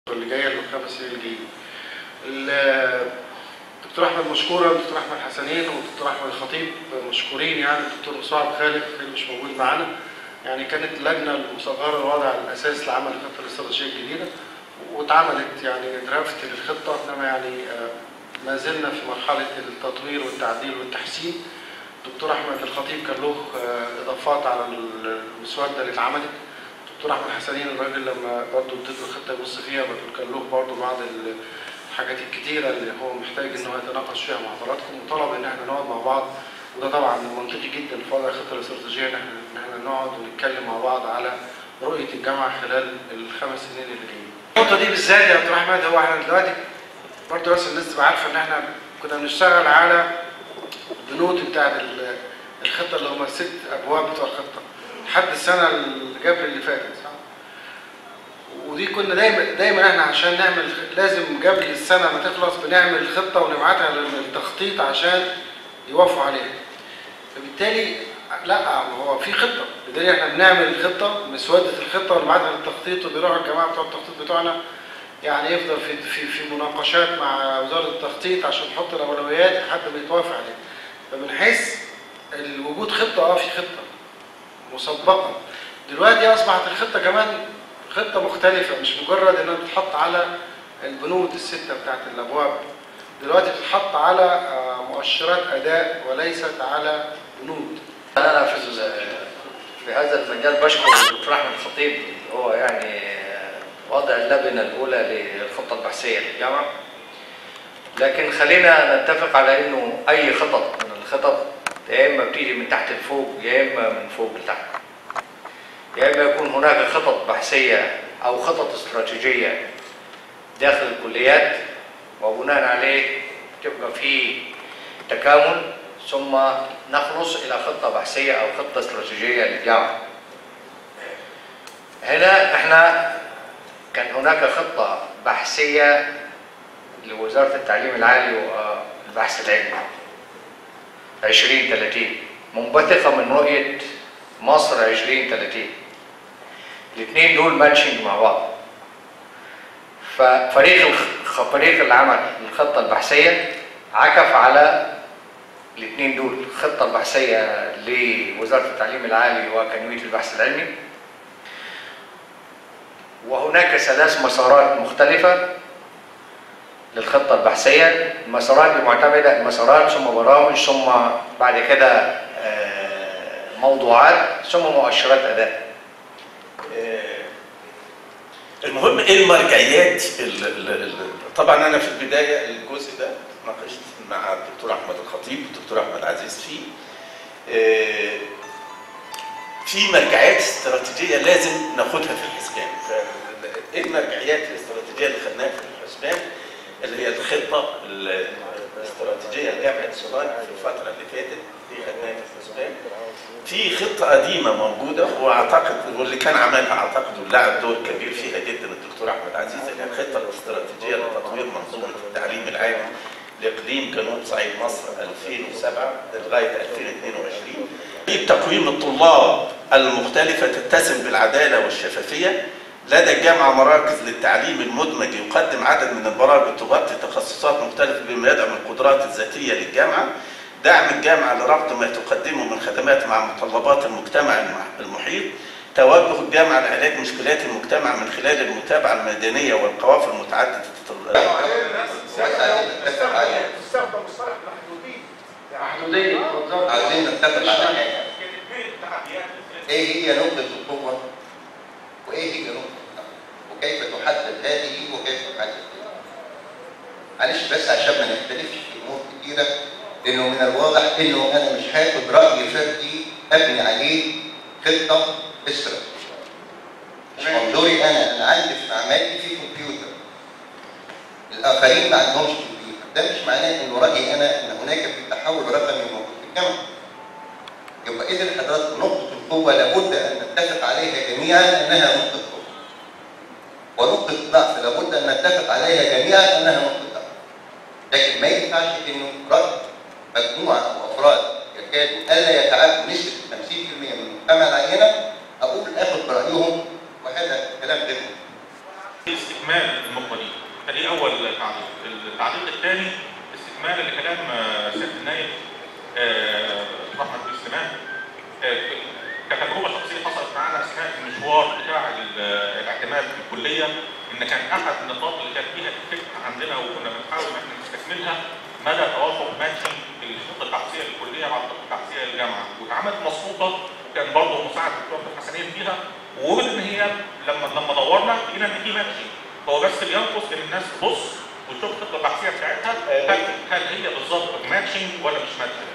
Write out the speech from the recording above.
اللي جايه للخمس سنين الجايين. الدكتور احمد مشكورا الدكتور احمد حسنين والدكتور احمد الخطيب مشكورين يعني الدكتور مصعب خالد اللي مش موجود معانا يعني كانت اللجنه المصغره الوضع الاساس لعمل الخطه الاستراتيجيه الجديده واتعملت يعني درافت للخطه انما يعني ما زلنا في مرحله التطوير والتعديل والتحسين الدكتور احمد الخطيب كان له اضافات على المسوده اللي اتعملت الدكتور احمد حسنين الراجل لما برضه اديته الخطه يبص فيها كان له برضه بعض الحاجات الكتيره اللي هو محتاج ان هو يتناقش فيها مع حضراتكم وطلب ان احنا نقعد مع بعض وده طبعا منطقي جدا في وضع الخطه الاستراتيجيه ان احنا ان احنا نقعد ونتكلم مع بعض على رؤيه الجامعه خلال الخمس سنين اللي جايين. النقطه دي بالذات يا دكتور احمد هو احنا دلوقتي برضه بس الناس تبقى عارفه ان احنا كنا بنشتغل على البنود بتاعت الخطه اللي هم الست ابواب بتوع الخطه لحد السنه اللي قبل اللي فاتت صح؟ ودي كنا دايما دايما احنا عشان نعمل لازم قبل السنه ما تخلص بنعمل خطه ونبعتها للتخطيط عشان يوافقوا عليها. فبالتالي لا هو في خطه بدليل احنا بنعمل الخطه مسوده الخطه ونبعتها للتخطيط وبيروحوا الجماعه بتوع التخطيط بتوعنا يعني يفضل في في في مناقشات مع وزاره التخطيط عشان نحط الاولويات لحد ما يتوافق عليها. فمن حيث الوجود خطه اه في خطه مسبقا. دلوقتي اصبحت الخطه كمان خطه مختلفه مش مجرد انها بتتحط على البنود السته بتاعت الابواب دلوقتي بتتحط على مؤشرات اداء وليست على بنود انا في في هذا المجال بشكر الدكتور احمد الخطيب هو يعني وضع اللبنه الاولى للخطه البحثيه للجامعه لكن خلينا نتفق على انه اي خطط من الخطط يا اما بتيجي من تحت لفوق يا اما من فوق لتحت يا اما يكون هناك خطط بحثيه او خطط استراتيجيه داخل الكليات وبناء عليه تبقى في تكامل ثم نخلص الى خطه بحثيه او خطه استراتيجيه للجامعه. هنا احنا كان هناك خطه بحثيه لوزاره التعليم العالي والبحث العلمي 2030 منبثقه من رؤيه مصر 2030 الاثنين دول ماتشنج مع بعض ففريق فريق العمل الخطه البحثيه عكف على الاثنين دول الخطه البحثيه لوزاره التعليم العالي وكنويه البحث العلمي وهناك ثلاث مسارات مختلفه للخطه البحثيه المسارات دي معتمده مسارات ثم برامج ثم بعد كده موضوعات ثم مؤشرات اداء المهم ايه المرجعيات طبعا انا في البدايه الجزء ده ناقشت مع الدكتور احمد الخطيب والدكتور احمد عزيز فيه في مرجعيات استراتيجيه لازم ناخدها في الحسبان ايه المرجعيات الاستراتيجيه اللي خدناها في الحسبان اللي هي الخطه الاستراتيجيه لجامعه سوهاج في الفتره اللي فاتت دي خدناها في الحسبان في خطه قديمه موجوده واعتقد واللي كان عملها اعتقد ولعب دور كبير فيها جدا الدكتور احمد عزيز اللي هي الخطه الاستراتيجيه لتطوير منظومه التعليم العالي لاقليم جنوب صعيد مصر 2007 لغايه 2022 في تقويم الطلاب المختلفه تتسم بالعداله والشفافيه لدى الجامعة مراكز للتعليم المدمج يقدم عدد من البرامج تغطي تخصصات مختلفة بما يدعم القدرات الذاتية للجامعة دعم الجامعة لربط ما تقدمه من خدمات مع متطلبات المجتمع المحيط توجه الجامعة لعلاج مشكلات المجتمع من خلال المتابعة الميدانية والقوافل متعددة استخدم مصطلح محدودين محدودين عايزين نتفق على حاجة ايه هي نقطة القوة وايه هي نقطة وكيف تحدد هذه وكيف تحدد معلش بس عشان ما نختلفش في امور كتيره لانه من الواضح انه انا مش هاخد راي فردي ابني عليه خطه استراتيجيه. مش منظوري انا انا عندي في معملي في كمبيوتر. الاخرين ما عندهمش كمبيوتر، ده مش معناه انه رايي انا ان هناك في تحول رقمي موجود في الجامعه. يبقى اذا حضرتك نقطه القوه لابد ان نتفق عليها جميعا انها نقطه قوه. ونقطه الضعف لابد ان نتفق عليها جميعا انها نقطه ضعف. لكن ما ينفعش انه رد مجموعه او افراد يكادوا الا يتعدوا نسبه 50% من المجتمع العينه اقول اخذ برايهم وهذا كلام غير استكمال النقطه دي فدي اول تعليق التعليق الثاني استكمال لكلام آه، سياده النائب آه، احمد بن سليمان آه، كتجربه شخصيه حصلت معانا اثناء المشوار بتاع ال- الاعتماد في الكليه ان كان احد النقاط اللي كانت فيها افكت عندنا وكنا بنحاول ان احنا نستكملها مدى توافق ماتشنج الخطه البحثيه للكليه مع الخطه البحثيه للجامعه واتعملت مسقوطه وكان برضه مساعد الدكتور عبد الحسنين فيها ووجد ان هي لما لما دورنا لقينا ان في ماتشنج هو بس اللي ينقص ان الناس تبص وتشوف الخطه البحثيه بتاعتها هل هل هي بالظبط ماتشنج ولا مش ماتشنج